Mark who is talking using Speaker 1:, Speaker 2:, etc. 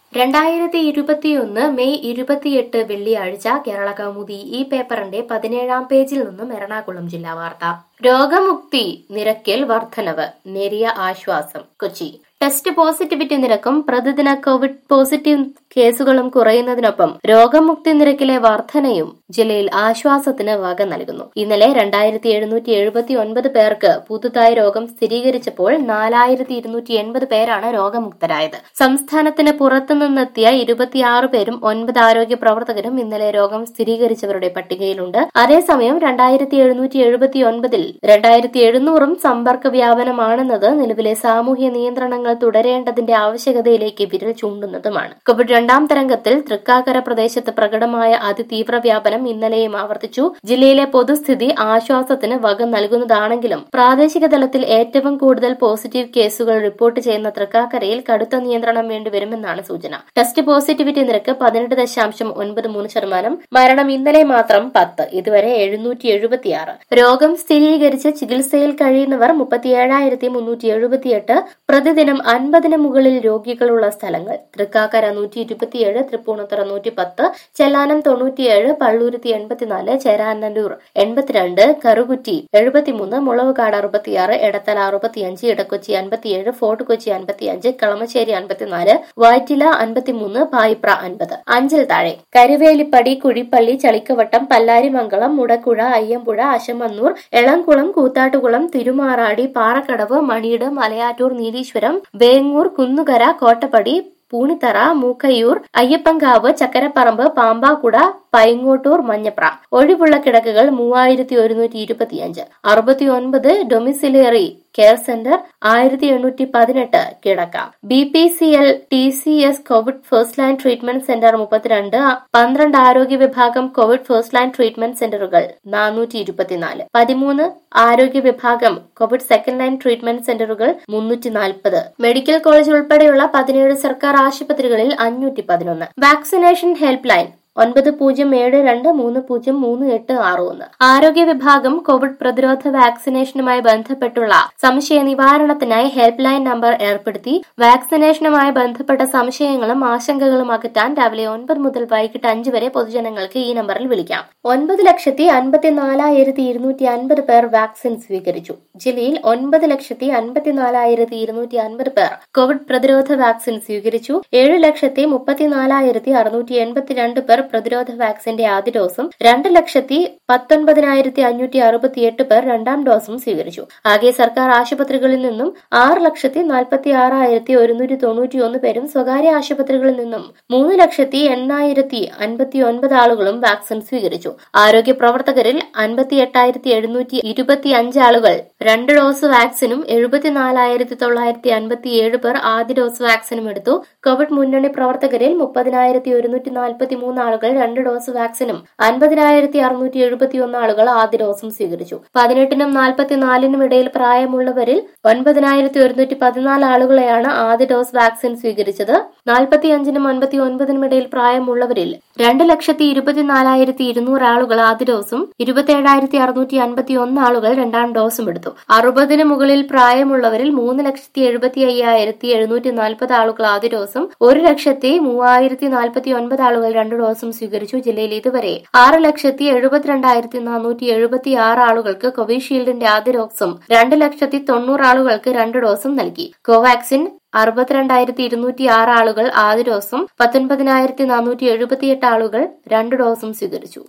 Speaker 1: രണ്ടായിരത്തി ഇരുപത്തിയൊന്ന് മെയ് ഇരുപത്തിയെട്ട് വെള്ളിയാഴ്ച കേരള കൗമുദി ഈ പേപ്പറിന്റെ പതിനേഴാം പേജിൽ നിന്നും എറണാകുളം ജില്ലാ വാർത്ത രോഗമുക്തി നിരക്കിൽ വർധനവ് നേരിയ ആശ്വാസം കൊച്ചി ടെസ്റ്റ് പോസിറ്റിവിറ്റി നിരക്കും പ്രതിദിന കോവിഡ് പോസിറ്റീവ് കേസുകളും കുറയുന്നതിനൊപ്പം രോഗമുക്തി നിരക്കിലെ വർധനയും ജില്ലയിൽ ആശ്വാസത്തിന് വക നൽകുന്നു ഇന്നലെ രണ്ടായിരത്തി എഴുന്നൂറ്റി എഴുപത്തി ഒൻപത് പേർക്ക് പുതുതായി രോഗം സ്ഥിരീകരിച്ചപ്പോൾ നാലായിരത്തി ഇരുന്നൂറ്റി എൺപത് പേരാണ് രോഗമുക്തരായത് സംസ്ഥാനത്തിന് പുറത്തുനിന്നെത്തിയ ഇരുപത്തിയാറ് പേരും ഒൻപത് ആരോഗ്യ പ്രവർത്തകരും ഇന്നലെ രോഗം സ്ഥിരീകരിച്ചവരുടെ പട്ടികയിലുണ്ട് അതേസമയം രണ്ടായിരത്തി എഴുന്നൂറ്റി എഴുപത്തി ഒൻപതിൽ രണ്ടായിരത്തി എഴുന്നൂറും സമ്പർക്ക വ്യാപനമാണെന്നത് നിലവിലെ സാമൂഹ്യ നിയന്ത്രണങ്ങൾ തുടരേണ്ടതിന്റെ ആവശ്യകതയിലേക്ക് വിരൽ ചൂണ്ടുന്നതുമാണ് കോവിഡ് രണ്ടാം തരംഗത്തിൽ തൃക്കാക്കര പ്രദേശത്ത് പ്രകടമായ അതിതീവ്ര വ്യാപനം ഇന്നലെയും ആവർത്തിച്ചു ജില്ലയിലെ പൊതുസ്ഥിതി ആശ്വാസത്തിന് വക നൽകുന്നതാണെങ്കിലും പ്രാദേശിക തലത്തിൽ ഏറ്റവും കൂടുതൽ പോസിറ്റീവ് കേസുകൾ റിപ്പോർട്ട് ചെയ്യുന്ന തൃക്കാക്കരയിൽ കടുത്ത നിയന്ത്രണം വേണ്ടിവരുമെന്നാണ് സൂചന ടെസ്റ്റ് പോസിറ്റിവിറ്റി നിരക്ക് പതിനെട്ട് ദശാംശം ഒൻപത് മൂന്ന് ശതമാനം മരണം ഇന്നലെ മാത്രം പത്ത് ഇതുവരെ എഴുന്നൂറ്റി എഴുപത്തിയാറ് രോഗം സ്ഥിരീകരിച്ച് ചികിത്സയിൽ കഴിയുന്നവർ മുപ്പത്തിയേഴായിരത്തി മുന്നൂറ്റി എഴുപത്തിയെട്ട് പ്രതിദിനം അൻപതിന് മുകളിൽ രോഗികളുള്ള സ്ഥലങ്ങൾ തൃക്കാക്കര നൂറ്റി ഇരുപത്തിയേഴ് തൃപ്പൂണിത്തുറ നൂറ്റി പത്ത് ചെല്ലാനം തൊണ്ണൂറ്റിയേഴ് പള്ളൂരുത്തി എൺപത്തിനാല് ചേരാനല്ലൂർ എൺപത്തിരണ്ട് കറുകുറ്റി എഴുപത്തിമൂന്ന് മുളവുകാട് അറുപത്തിയാറ് എടത്തല അറുപത്തിയഞ്ച് ഇടക്കൊച്ചി അൻപത്തിയേഴ് ഫോർട്ട് കൊച്ചി അൻപത്തിയഞ്ച് കളമശ്ശേരി അൻപത്തിനാല് വൈറ്റില അൻപത്തിമൂന്ന് പായിപ്ര അൻപത് അഞ്ചിൽ താഴെ കരുവേലിപ്പടി കുഴിപ്പള്ളി ചളിക്കവട്ടം പല്ലാരിമംഗളം മുടക്കുഴ അയ്യമ്പുഴ അശമന്നൂർ എളംകുളം കൂത്താട്ടുകുളം തിരുമാറാടി പാറക്കടവ് മണിയിട് മലയാറ്റൂർ നീലീശ്വരം വേങ്ങൂർ കുന്നുകര കോട്ടപ്പടി പൂണിത്തറ മൂക്കയ്യൂർ അയ്യപ്പൻകാവ് ചക്കരപ്പറമ്പ് പാമ്പാക്കുട പൈങ്ങോട്ടൂർ മഞ്ഞപ്ര ഒഴിവുള്ള കിടക്കുകൾ മൂവായിരത്തി ഒരുന്നൂറ്റി ഇരുപത്തിയഞ്ച് അറുപത്തിയൊൻപത് ഡൊമിസിലറി കെയർ സെന്റർ ആയിരത്തി എണ്ണൂറ്റി പതിനെട്ട് കിടക്ക B P C L T C S Covid first line treatment centre മുപ്പത്തിരണ്ട് പന്ത്രണ്ട് ആരോഗ്യ വിഭാഗം കോവിഡ് ഫസ്റ്റ് ലൈൻ ട്രീറ്റ്മെന്റ് സെന്ററുകൾ നാനൂറ്റി ഇരുപത്തിനാല് പതിമൂന്ന് ആരോഗ്യ വിഭാഗം കോവിഡ് സെക്കൻഡ് ലൈൻ ട്രീറ്റ്മെന്റ് സെന്ററുകൾ മുന്നൂറ്റി നാൽപ്പത് മെഡിക്കൽ കോളേജ് ഉൾപ്പെടെയുള്ള പതിനേഴ് സർക്കാർ ആശുപത്രികളിൽ അഞ്ഞൂറ്റി പതിനൊന്ന് വാക്സിനേഷൻ ഹെൽപ്പ് ലൈൻ ഒൻപത് പൂജ്യം ഏഴ് രണ്ട് മൂന്ന് പൂജ്യം മൂന്ന് എട്ട് ആറ് ഒന്ന് ആരോഗ്യ വിഭാഗം കോവിഡ് പ്രതിരോധ വാക്സിനേഷനുമായി ബന്ധപ്പെട്ടുള്ള സംശയ നിവാരണത്തിനായി ഹെൽപ്പ് ലൈൻ നമ്പർ ഏർപ്പെടുത്തി വാക്സിനേഷനുമായി ബന്ധപ്പെട്ട സംശയങ്ങളും ആശങ്കകളും അകറ്റാൻ രാവിലെ ഒൻപത് മുതൽ വൈകിട്ട് അഞ്ച് വരെ പൊതുജനങ്ങൾക്ക് ഈ നമ്പറിൽ വിളിക്കാം ഒൻപത് ലക്ഷത്തി അൻപത്തിനാലായിരത്തി ഇരുന്നൂറ്റി അൻപത് പേർ വാക്സിൻ സ്വീകരിച്ചു ജില്ലയിൽ ഒൻപത് ലക്ഷത്തി അൻപത്തിനാലായിരത്തി ഇരുന്നൂറ്റി അൻപത് പേർ കോവിഡ് പ്രതിരോധ വാക്സിൻ സ്വീകരിച്ചു ഏഴ് ലക്ഷത്തി മുപ്പത്തിനാലായിരത്തി അറുന്നൂറ്റി എൺപത്തിരണ്ട് പേർ പ്രതിരോധ വാക്സിന്റെ ആദ്യ ഡോസും രണ്ട് ലക്ഷത്തി പത്തൊൻപതിനായിരത്തി അഞ്ഞൂറ്റി അറുപത്തിയെട്ട് പേർ രണ്ടാം ഡോസും സ്വീകരിച്ചു ആകെ സർക്കാർ ആശുപത്രികളിൽ നിന്നും ആറ് ലക്ഷത്തി നാൽപ്പത്തി ആറായിരത്തി ഒരുന്നൂറ്റി തൊണ്ണൂറ്റി ഒന്ന് പേരും സ്വകാര്യ ആശുപത്രികളിൽ നിന്നും മൂന്ന് ലക്ഷത്തി എണ്ണായിരത്തി അൻപത്തി ഒൻപത് ആളുകളും വാക്സിൻ സ്വീകരിച്ചു ആരോഗ്യ പ്രവർത്തകരിൽ അൻപത്തി എട്ടായിരത്തി എഴുന്നൂറ്റി ഇരുപത്തി അഞ്ച് ആളുകൾ രണ്ട് ഡോസ് വാക്സിനും എഴുപത്തിനാലായിരത്തി തൊള്ളായിരത്തി അൻപത്തി ഏഴ് പേർ ആദ്യ ഡോസ് വാക്സിനും എടുത്തു കോവിഡ് മുന്നണി പ്രവർത്തകരിൽ മുപ്പതിനായിരത്തി ഒരുന്നൂറ്റി നാൽപ്പത്തി മൂന്ന് ആളുകൾ രണ്ട് ഡോസ് വാക്സിനും അൻപതിനായിരത്തി അറുന്നൂറ്റി എഴുപത്തിയൊന്ന് ആളുകൾ ആദ്യ ഡോസും സ്വീകരിച്ചു പതിനെട്ടിനും നാൽപ്പത്തിനാലിനും ഇടയിൽ പ്രായമുള്ളവരിൽ ഒൻപതിനായിരത്തി ഒരുന്നൂറ്റി പതിനാല് ആളുകളെയാണ് ആദ്യ ഡോസ് വാക്സിൻ സ്വീകരിച്ചത് നാൽപ്പത്തിയഞ്ചിനും അൻപത്തി ഒൻപതിനും ഇടയിൽ പ്രായമുള്ളവരിൽ രണ്ട് ലക്ഷത്തി ഇരുപത്തിനാലായിരത്തി ഇരുന്നൂറ് ആളുകൾ ആദ്യ ഡോസും ഇരുപത്തിയേഴായിരത്തി അറുന്നൂറ്റി അൻപത്തി ഒന്ന് ആളുകൾ രണ്ടാം ഡോസും എടുത്തു അറുപതിന് മുകളിൽ പ്രായമുള്ളവരിൽ മൂന്ന് ലക്ഷത്തി എഴുപത്തി അയ്യായിരത്തി എഴുന്നൂറ്റി നാൽപ്പത് ആളുകൾ ആദ്യ ഡോസും ഒരു ലക്ഷത്തി മൂവായിരത്തി നാൽപ്പത്തി ഒൻപത് ആളുകൾ രണ്ട് ഡോസും സ്വീകരിച്ചു ജില്ലയിൽ ഇതുവരെ ആറ് ലക്ഷത്തി എഴുപത്തിരണ്ടായിരത്തി നാനൂറ്റി എഴുപത്തി ആറ് ആളുകൾക്ക് കോവിഷീൽഡിന്റെ ആദ്യ ഡോസും രണ്ട് ലക്ഷത്തി തൊണ്ണൂറ് ആളുകൾക്ക് രണ്ട് ഡോസും നൽകി കോവാക്സിൻ അറുപത്തിരണ്ടായിരത്തി ഇരുന്നൂറ്റി ആറ് ആളുകൾ ആദ്യ ഡോസും പത്തൊൻപതിനായിരത്തി നാനൂറ്റി എഴുപത്തിയെട്ട് ആളുകൾ രണ്ട് ഡോസും സ്വീകരിച്ചു